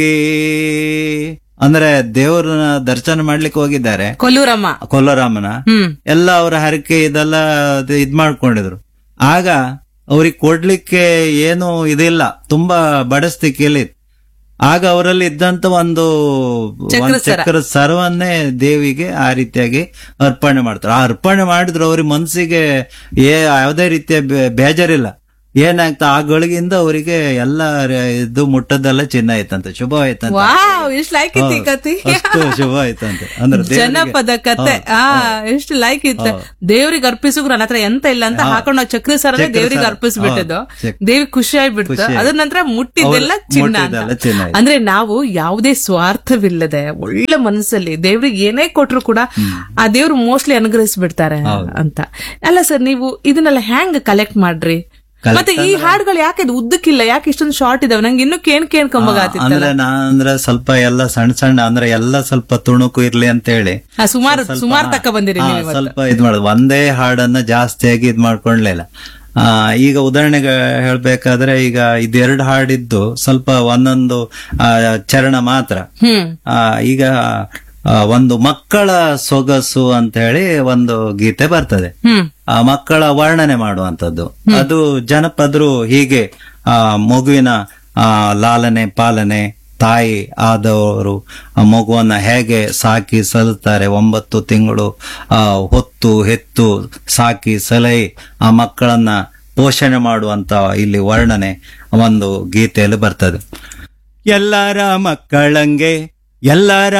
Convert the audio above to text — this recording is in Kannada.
ಅಂದ್ರೆ ದೇವರನ್ನ ದರ್ಶನ ಮಾಡ್ಲಿಕ್ಕೆ ಹೋಗಿದ್ದಾರೆ ಕೊಲ್ಲೂರಮ್ಮ ಕೊಲ್ಲರಾಮನ ಹ್ಮ್ ಎಲ್ಲ ಅವರ ಹರಕೆ ಇದೆಲ್ಲ ಅದು ಇದ್ ಮಾಡ್ಕೊಂಡಿದ್ರು ಆಗ ಅವ್ರಿಗೆ ಕೊಡ್ಲಿಕ್ಕೆ ಏನು ಇದಿಲ್ಲ ತುಂಬಾ ಬಡಸ್ತಿಕೆಯಲ್ಲಿ ಆಗ ಅವರಲ್ಲಿ ಇದ್ದಂತ ಒಂದು ಚಕ್ರ ಒಂದು ಸರ. ಚಕ್ರ ಸರ್ವನ್ನೇ ದೇವಿಗೆ ಆ ರೀತಿಯಾಗಿ ಅರ್ಪಣೆ ಮಾಡ್ತಾರೆ ಆ ಅರ್ಪಣೆ ಮಾಡಿದ್ರು ಅವ್ರಿಗೆ ಮನ್ಸಿಗೆ ಏ ಯಾವುದೇ ರೀತಿಯ ಬೇ- ಬೇಜಾರಿಲ್ಲ ಏನಾಗ್ತಾ ಆ ಗಳಿಗಿಂದ ಅವರಿಗೆ ಎಲ್ಲ ರ- ಇದು ಮುಟ್ಟದೆಲ್ಲ ಚಿನ್ನ ಆಯ್ತಂತೆ ಶುಭ ಆಯ್ತಂತೆ ವಾವ್ ಇಷ್ಟು ಲೈಕ್ ಇತ್ತು ಈ ಕತೆ ಅಷ್ಟು ಶುಭ ಆಯ್ತಂತೆ ಅಂದ್ರೆ ದೇವ್ರಿಗೆ- ಜನಪದ ಕತೆ ಆ ಎಷ್ಟು ಲೈಕ್ ಇತ್ತು ದೇವ್ರಿಗೆ ಅರ್ಪಿಸಿದ್ರು ನನ್ನ ಹತ್ರ ಎಂತ ಇಲ್ಲ ಅಂತ ಹಾಕೊಂಡು ನಾವು ಚಕ್ರ ಸರನೇ ಚಕ್ರ ದೇವ್ರಿಗೆ ಸರ. ಅರ್ಪಿಸ್ಬಿಟ್ಟಿದ್ದು ಹೌದು. ಚಕ್- ದೇವಿ ಖುಷಿ ಆಗ್ಬಿಡ್ತು ಖುಷಿ ಅದ್ರ ನಂತರ ಮುಟ್ಟಿದ್ದೆಲ್ಲ ಅವ್ರು ಚಿನ್ನ ಮುಟ್ಟಿದ್ದೆಲ್ಲ ಅಂತ. ಚಿನ್ನ ಆಯ್ತು. ಅಂದ್ರೆ ನಾವು ಯಾವುದೇ ಸ್ವಾರ್ಥವಿಲ್ಲದೆ ಒಳ್ಳೆ ಮನಸ್ಸಲ್ಲಿ ದೇವ್ರಿಗೆ ಏನೇ ಕೊಟ್ರು ಕೂಡ ಆ ದೇವ್ರು ಮೋಸ್ಟ್ಲಿ ಅನುಗ್ರಹಿಸ್ಬಿಡ್ತಾರೆ ಅಂತ ಅಲ್ಲ ಸರ್ ನೀವು ಇದನ್ನೆಲ್ಲ ಹೆಂಗ್ ಕಲೆಕ್ಟ್ ಮಾಡ್ರಿ ಮತ್ತೆ ಈ ಹಾಡುಗಳು ಯಾಕೆ ಇದು ಉದ್ದಕ್ಕಿಲ್ಲ ಯಾಕೆ ಇಷ್ಟೊಂದು ಶಾರ್ಟ್ ಇದಾವೆ ನಂಗೆ ಇನ್ನೂ ಕೇಣ್ ಕೇಣ್ಕೊಂಬಾಗತ್ತಿತ್ತಲ್ಲ ಅಂದ್ರೆ ನಾನ್ ಅಂದ್ರೆ ಸ್ವಲ್ಪ ಎಲ್ಲ ಸಣ್ಣ ಸಣ್ಣ ಅಂದ್ರೆ ಎಲ್ಲ ಸ್ವಲ್ಪ ತುಣುಕು ಇರ್ಲಿ ಅಂತ ಹೇಳಿ ಸುಮಾರು ಸುಮಾರು ತಕ್ಕ ಬಂದಿರಿ ಹಾ, ನೀವು ಇವತ್ತು. ಸ್ವಲ್ಪ ಇದ್ ಮಾಡೋದು ಒಂದೇ ಹಾಡನ್ನ ಜಾಸ್ತಿಯಾಗಿ ಇದ್ ಮಾಡ್ಕೊಂಡ್ಲಿಲ್ಲ ಆ ಈಗ ಉದಾಹರಣೆಗೆ ಹೇಳ್ಬೇಕಾದ್ರೆ ಈಗ ಇದೆರಡು ಹಾಡಿದ್ದು ಸ್ವಲ್ಪ ಒಂದೊಂದು ಆ, ಚರಣ ಮಾತ್ರ ಹ್ಮ್ ಆ, ಈಗ ಆ, ಒಂದು ಮಕ್ಕಳ ಸೊಗಸು ಅಂತ ಹೇಳಿ ಒಂದು ಗೀತೆ ಬರ್ತದೆ ಹ್ಮ್ ಆ ಮಕ್ಕಳ ವರ್ಣನೆ ಮಾಡುವಂತದ್ದು ಅದು ಜನಪದರು ಹೀಗೆ ಆ ಮಗುವಿನ ಆ ಲಾಲನೆ ಪಾಲನೆ ತಾಯಿ ಆದವರು ಆ ಮಗುವನ್ನ ಹೇಗೆ ಸಾಕಿ ಸಲುತ್ತಾರೆ ಒಂಬತ್ತು ತಿಂಗಳು ಆ ಹೊತ್ತು ಹೆತ್ತು ಸಾಕಿ ಸಲಹೆ ಆ ಮಕ್ಕಳನ್ನ ಪೋಷಣೆ ಮಾಡುವಂತ ಇಲ್ಲಿ ವರ್ಣನೆ ಒಂದು ಗೀತೆಯಲ್ಲಿ ಬರ್ತದೆ ಎಲ್ಲರ ಮಕ್ಕಳಂಗೆ ಎಲ್ಲರ